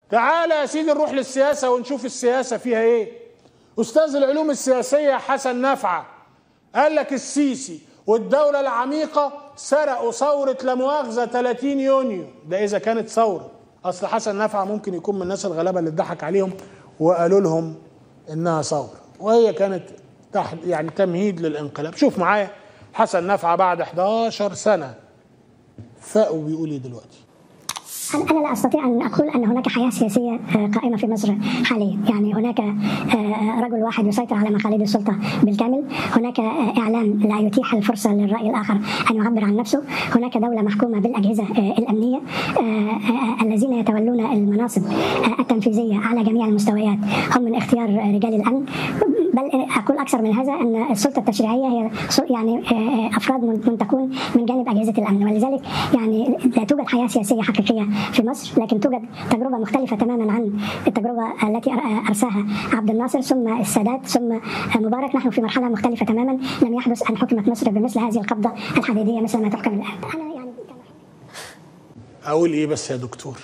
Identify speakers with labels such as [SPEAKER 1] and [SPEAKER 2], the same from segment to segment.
[SPEAKER 1] تعالى يا سيدي نروح للسياسة ونشوف السياسة فيها ايه أستاذ العلوم السياسية حسن نفعة قال لك السيسي والدولة العميقة سرقوا ثورة لا مؤاخذة 30 يونيو ده إذا كانت ثورة أصل حسن نفعة ممكن يكون من الناس الغلابة اللي اتضحك عليهم وقالوا لهم إنها ثورة وهي كانت تحت يعني تمهيد للانقلاب شوف معايا حسن نفعة بعد 11 سنة فاقوا بيقول ايه دلوقتي
[SPEAKER 2] أنا أنا لا أستطيع أن أقول أن هناك حياة سياسية آه، قائمة في مصر حاليا يعني هناك آه، رجل واحد يسيطر على مخاليد السلطة بالكامل هناك آه، إعلام لا يتيح الفرصة للرأي الآخر أن يعبر عن نفسه هناك دولة محكومة بالأجهزة آه، الأمنية آه، آه، الذين يتولون المناصب آه، التنفيذية على جميع المستويات هم من اختيار آه، رجال الأمن بل أقول أكثر من هذا أن السلطة التشريعية هي سل- يعني آه، آه، أفراد من- منتقون من جانب أجهزة الأمن ولذلك يعني لا توجد حياة سياسية حقيقية في مصر لكن توجد تجربة مختلفة تماما عن التجربة التي أر- أرساها عبد الناصر ثم السادات ثم مبارك نحن في مرحلة مختلفة تماما لم يحدث أن حكمت مصر بمثل هذه القبضة الحديدية مثل ما تحكم الآن أنا يعني
[SPEAKER 1] اقول ايه بس يا دكتور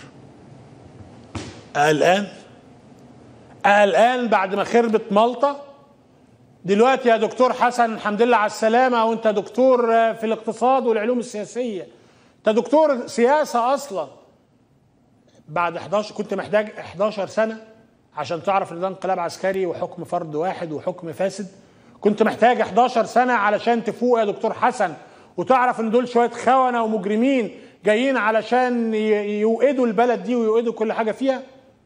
[SPEAKER 1] الان الان بعد ما خربت مالطا دلوقتي يا دكتور حسن الحمد لله على السلامه وانت دكتور في الاقتصاد والعلوم السياسيه انت دكتور سياسه اصلا بعد 11 كنت محتاج 11 سنه عشان تعرف ان ده انقلاب عسكري وحكم فرد واحد وحكم فاسد كنت محتاج 11 سنه علشان تفوق يا دكتور حسن وتعرف ان دول شويه خونه ومجرمين جايين علشان ي- يوقدوا البلد دي ويوقدوا كل حاجه فيها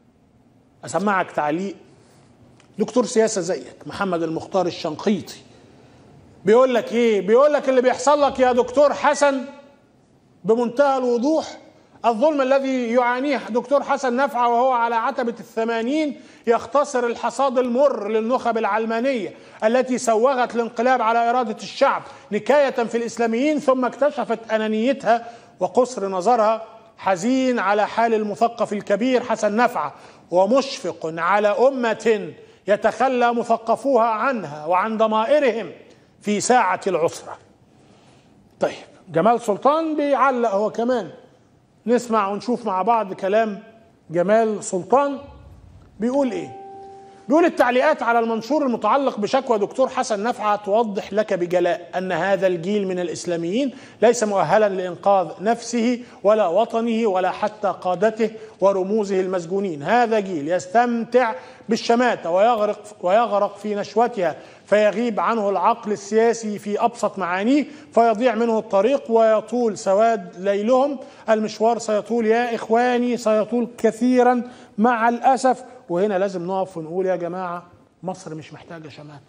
[SPEAKER 1] اسمعك تعليق دكتور سياسه زيك محمد المختار الشنقيطي بيقول لك ايه بيقول لك اللي بيحصل لك يا دكتور حسن بمنتهى الوضوح الظلم الذي يعانيه دكتور حسن نفعة وهو على عتبة الثمانين يختصر الحصاد المر للنخب العلمانية التي سوغت الانقلاب على إرادة الشعب نكاية في الإسلاميين ثم اكتشفت أنانيتها وقصر نظرها حزين على حال المثقف الكبير حسن نفعة ومشفق على أمة يتخلى مثقفوها عنها وعن ضمائرهم في ساعة العسرة طيب جمال سلطان بيعلق هو كمان نسمع ونشوف مع بعض كلام جمال سلطان بيقول ايه بيقول التعليقات على المنشور المتعلق بشكوى دكتور حسن نفعة توضح لك بجلاء أن هذا الجيل من الإسلاميين ليس مؤهلا لإنقاذ نفسه ولا وطنه ولا حتى قادته ورموزه المسجونين هذا جيل يستمتع بالشماتة ويغرق, ويغرق في نشوتها فيغيب عنه العقل السياسي في أبسط معانيه فيضيع منه الطريق ويطول سواد ليلهم المشوار سيطول يا إخواني سيطول كثيرا مع الأسف وهنا لازم نقف ونقول يا جماعة مصر مش محتاجة شماتة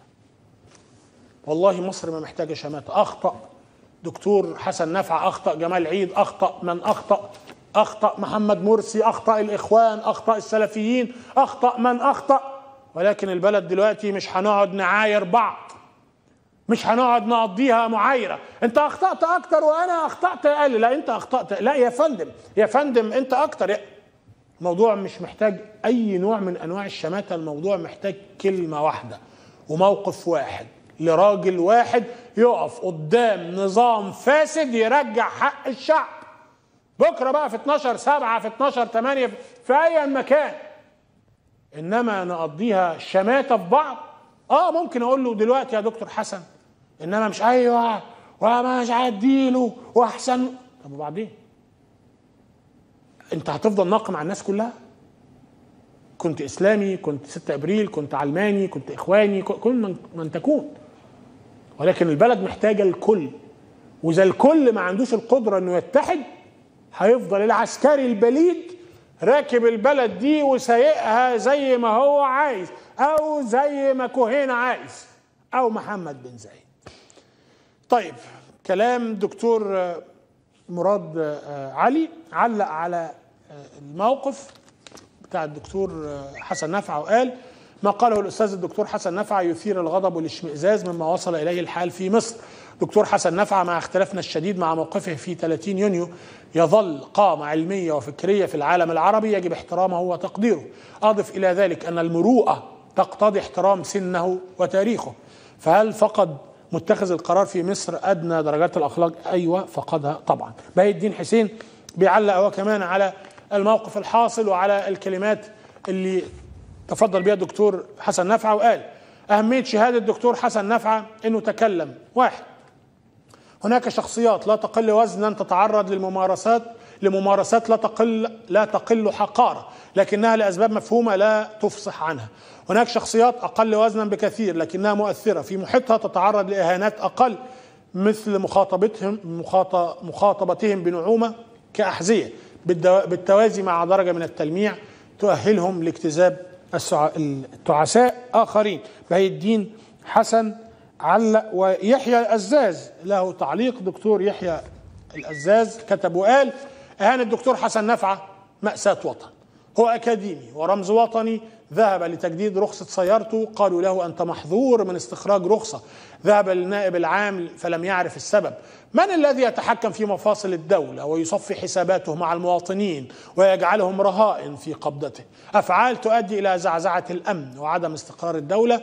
[SPEAKER 1] والله مصر ما محتاجة شماتة أخطأ دكتور حسن نفع أخطأ جمال عيد أخطأ من أخطأ أخطأ محمد مرسي أخطأ الإخوان أخطأ السلفيين أخطأ من أخطأ ولكن البلد دلوقتي مش هنقعد نعاير بعض مش هنقعد نقضيها معايره انت اخطات اكتر وانا اخطات اقل لا انت اخطات لا يا فندم يا فندم انت اكتر الموضوع مش محتاج اي نوع من انواع الشماته الموضوع محتاج كلمه واحده وموقف واحد لراجل واحد يقف قدام نظام فاسد يرجع حق الشعب بكره بقى في 12 7 في 12 8 في اي مكان انما نقضيها شماته في بعض اه ممكن اقول له دلوقتي يا دكتور حسن انما مش ايوه ومش هديله واحسن طب وبعدين انت هتفضل ناقم على الناس كلها كنت اسلامي كنت 6 ابريل كنت علماني كنت اخواني كل من, من تكون ولكن البلد محتاجه الكل واذا الكل ما عندوش القدره انه يتحد هيفضل العسكري البليد راكب البلد دي وسايقها زي ما هو عايز او زي ما كوهين عايز او محمد بن زايد طيب كلام دكتور مراد علي علق على الموقف بتاع الدكتور حسن نفعه وقال ما قاله الاستاذ الدكتور حسن نفعه يثير الغضب والاشمئزاز مما وصل اليه الحال في مصر دكتور حسن نفعه مع اختلافنا الشديد مع موقفه في 30 يونيو يظل قامة علمية وفكرية في العالم العربي يجب احترامه وتقديره أضف إلى ذلك أن المروءة تقتضي احترام سنه وتاريخه فهل فقد متخذ القرار في مصر أدنى درجات الأخلاق أيوة فقدها طبعا باقي الدين حسين بيعلق هو كمان على الموقف الحاصل وعلى الكلمات اللي تفضل بها الدكتور حسن نفعه وقال اهميه شهاده الدكتور حسن نفعه انه تكلم واحد هناك شخصيات لا تقل وزنا تتعرض للممارسات لممارسات لا تقل لا تقل حقاره لكنها لاسباب مفهومه لا تفصح عنها. هناك شخصيات اقل وزنا بكثير لكنها مؤثره في محيطها تتعرض لاهانات اقل مثل مخاطبتهم مخاط- مخاطبتهم بنعومه كاحذيه بالدو- بالتوازي مع درجه من التلميع تؤهلهم لاكتساب السع- التعساء اخرين. بهي الدين حسن علق ويحيى الأزاز له تعليق دكتور يحيى الأزاز كتب وقال أهان الدكتور حسن نفعة مأساة وطن هو أكاديمي ورمز وطني ذهب لتجديد رخصة سيارته قالوا له أنت محظور من استخراج رخصة ذهب للنائب العام فلم يعرف السبب من الذي يتحكم في مفاصل الدولة ويصفي حساباته مع المواطنين ويجعلهم رهائن في قبضته أفعال تؤدي إلى زعزعة الأمن وعدم استقرار الدولة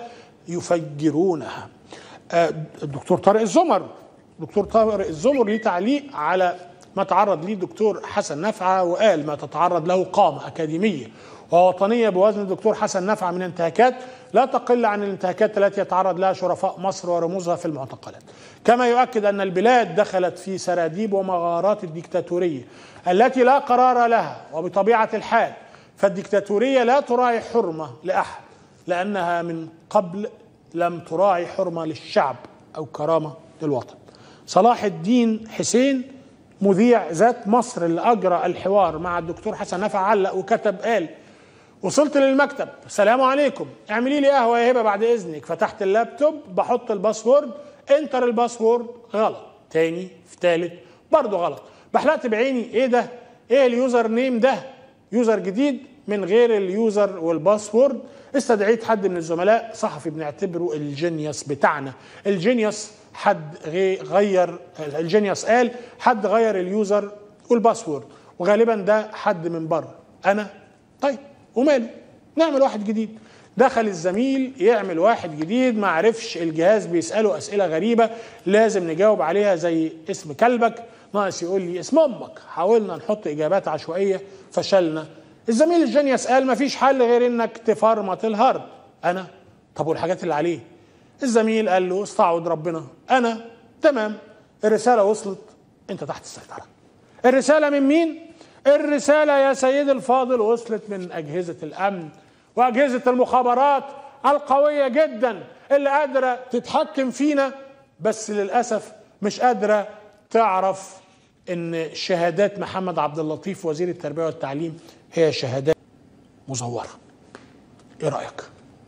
[SPEAKER 1] يفجرونها آه، الدكتور طارق الزمر دكتور طارق الزمر ليه تعليق على ما تعرض ليه الدكتور حسن نفعه وقال ما تتعرض له قامه اكاديميه ووطنيه بوزن الدكتور حسن نفعه من انتهاكات لا تقل عن الانتهاكات التي يتعرض لها شرفاء مصر ورموزها في المعتقلات. كما يؤكد ان البلاد دخلت في سراديب ومغارات الديكتاتوريه التي لا قرار لها وبطبيعه الحال فالديكتاتوريه لا تراعي حرمه لاحد لانها من قبل لم تراعي حرمه للشعب او كرامه للوطن. صلاح الدين حسين مذيع ذات مصر اللي اجرى الحوار مع الدكتور حسن نفع علق وكتب قال وصلت للمكتب سلام عليكم اعملي لي قهوه يا هبه بعد اذنك فتحت اللابتوب بحط الباسورد انتر الباسورد غلط تاني في تالت برضه غلط بحلقت بعيني ايه ده ايه اليوزر نيم ده يوزر جديد من غير اليوزر والباسورد استدعيت حد من الزملاء صحفي بنعتبره الجينيوس بتاعنا الجينيوس حد غي- غير الجينيوس قال حد غير اليوزر والباسورد وغالبا ده حد من بره انا طيب وماله نعمل واحد جديد دخل الزميل يعمل واحد جديد ما عرفش الجهاز بيساله اسئله غريبه لازم نجاوب عليها زي اسم كلبك ناقص يقول لي اسم امك حاولنا نحط اجابات عشوائيه فشلنا الزميل الجينيوس قال ما فيش حل غير انك تفرمط الهارد انا طب والحاجات اللي عليه الزميل قال له استعوض ربنا انا تمام الرساله وصلت انت تحت السيطره الرساله من مين الرساله يا سيدي الفاضل وصلت من اجهزه الامن واجهزه المخابرات القويه جدا اللي قادره تتحكم فينا بس للاسف مش قادره تعرف ان شهادات محمد عبد اللطيف وزير التربيه والتعليم هي شهادات مزوره ايه رايك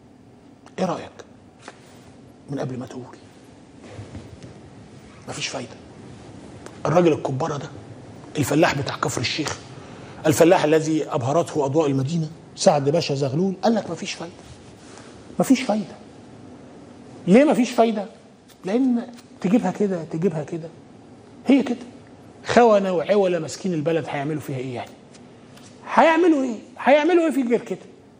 [SPEAKER 1] ايه رايك من قبل ما تقول مفيش فايده الراجل الكبارة ده الفلاح بتاع كفر الشيخ الفلاح الذي أبهرته أضواء المدينة سعد باشا زغلول قال لك مفيش فايدة مفيش فايدة ليه مفيش فايدة لأن تجيبها كده تجيبها كده هي كده خونة وعولة ماسكين البلد هيعملوا فيها ايه يعني هيعملوا ايه هيعملوا ايه في غير كده